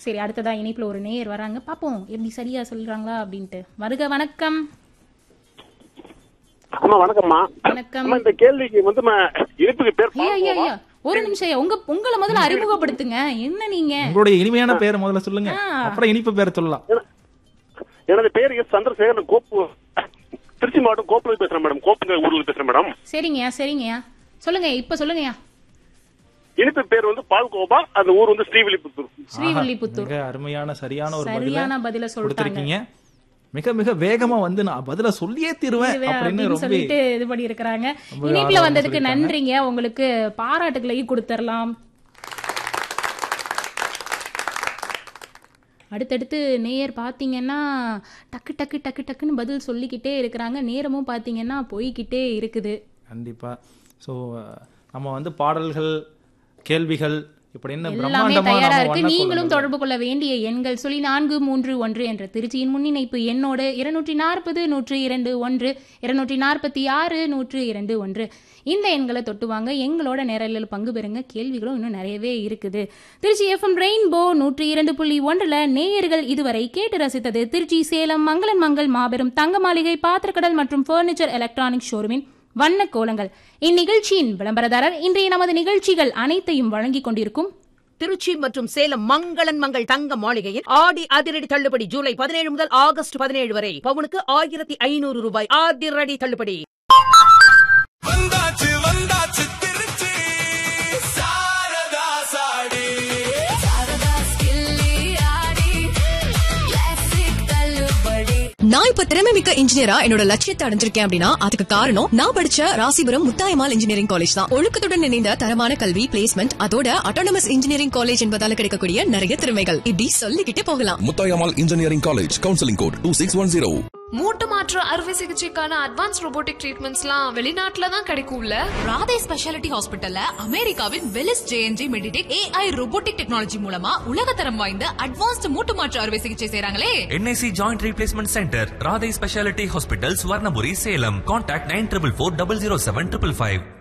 சரி அடுத்ததா இணைப்புல ஒரு நேயர் வராங்க பாப்போம் எப்படி சரியா சொல்றாங்களா அப்படின்ட்டு வருக வணக்கம் அம்மா வணக்கம்மா வணக்கம் அம்மா இந்த கேள்விக்கு வந்து ம- இனிப்புக்கு பேர் ஐயா ஐயா பால்கோவா? ஐயா ஒரு நிமிஷம் ஐயா. உங்க உங்களை முதல்ல அறிமுகப்படுத்துங்க என்ன நீங்க உங்களுடைய இனிமையான பேரை முதல்ல சொல்லுங்க ஆ. அப்புறம் இனிப்பு பேர் சொல்லலாம் என- எனது பேர் எஸ் சந்திரசேகரன் கோப்பு திருச்சி மாவட்டம் கோப்புல பேசுறேன் மேடம் கோப்புங்க ஊர்ல பேசுறேன் மேடம் சரிங்கய்யா சரிங்கய்யா சொல்லுங்க இப்ப சொல்லுங்கய்யா இனிப்பு பேர் வந்து பால்கோபா அந்த ஊர் வந்து ஸ்ரீவில்லிபுத்தூர் ஸ்ரீவில்லிபுத்தூர் மிக அருமையான சரியான ஒரு சரியான பதில பதில சொல்லிட்டாங்க கொடுத்திருக்கீங்க மிக மிக வேகமா வந்து நான் பதில சொல்லியே தீருவேன் இதுவே அப்படின்னு அப்படின்னு ரொம்ப சொல்லிட்டு இது பண்ணி இருக்கிறாங்க ரொம்ப இனிப்புல ஆர்வமா வந்ததுக்கு சொல்லிட்டாங்க. நன்றிங்க உங்களுக்கு பாராட்டுகளையும் கொடுத்துடலாம் அடுத்தடுத்து நேயர் பார்த்தீங்கன்னா டக்கு டக்கு டக்கு டக்குன்னு பதில் சொல்லிக்கிட்டே இருக்கிறாங்க நேரமும் பார்த்தீங்கன்னா போய்கிட்டே இருக்குது கண்டிப்பா சோ நம்ம வந்து பாடல்கள் கேள்விகள் இப்படின்னு எல்லாமே பிரம்மாண்டமா தயாரா நம்ம இருக்கு வண்ண நீங்களும் கோலங்கள். தொடர்பு கொள்ள வேண்டிய எண்கள் சொல்லி நான்கு மூன்று ஒன்று என்ற திருச்சியின் முன்னிணைப்பு எண்ணோடு இருநூற்றி நாற்பது நூற்று இரண்டு ஒன்று இருநூற்றி நாற்பத்தி ஆறு நூற்று இரண்டு ஒன்று இந்த எண்களை தொட்டு வாங்க எங்களோட நேரலில் பங்கு பெறுங்க கேள்விகளும் இன்னும் நிறையவே இருக்குது திருச்சி எஃப்எம் ரெயின்போ நூற்றி இரண்டு புள்ளி ஒன்றுல நேயர்கள் இதுவரை கேட்டு ரசித்தது திருச்சி சேலம் மங்களன் மங்கள் மாபெரும் தங்க மாளிகை பாத்திரக்கடல் மற்றும் பர்னிச்சர் எலக்ட்ரானிக் ஷோரூமின் வண்ண கோலங்கள் இந்நிகழ்ச்சியின் விளம்பரதாரர் இன்றைய நமது நிகழ்ச்சிகள் அனைத்தையும் வழங்கிக் கொண்டிருக்கும் திருச்சி மற்றும் சேலம் மங்களன் மங்கள் தங்க மாளிகையில் ஆடி அதிரடி தள்ளுபடி ஜூலை பதினேழு முதல் ஆகஸ்ட் பதினேழு வரை பவுனுக்கு ஆயிரத்தி ஐநூறு ரூபாய் அதிரடி தள்ளுபடி வந்தாச்சு வந்தாச்சு திருச்சி சாரதா சாடி நான் இப்ப திறமை மிக்க இன்ஜினியரா என்னோட லட்சியத்தை அடைஞ்சிருக்கேன் அப்படின்னா அதுக்கு காரணம் நான் படிச்ச ராசிபுரம் முத்தாயமால் இன்ஜினியரிங் காலேஜ் தான் ஒழுக்கத்துடன் இணைந்த தரமான கல்வி பிளேஸ்மெண்ட் அதோட அட்டானமஸ் இன்ஜினியரிங் காலேஜ் என்பதால கிடைக்கக்கூடிய நிறைய திறமைகள் இப்படி சொல்லிக்கிட்டே போகலாம் Muthayammal engineering college counselling code two six one zero மூட்டு மாற்று அறுவை சிகிச்சைக்கான அட்வான்ஸ் robotic ட்ரீட்மெண்ட்ஸ்லாம் வெளிநாட்டுல தான் கிடைக்கும்ல ராதே ஸ்பெஷாலிட்டி ஹாஸ்பிட்டல்ல அமெரிக்காவின் வெலிஸ் ஜேஎன்ஜி மெடிடேட் ஏஐ robotic டெக்னாலஜி மூலமா உலகத்தரம் வாய்ந்த அட்வான்ஸ்ட் மூட்டு மாற்று அறுவை சிகிச்சை செய்றாங்களே NIC joint replacement centre Radhai speciality hospital Swarnapuri Salem contact nine triple four double zero seven triple five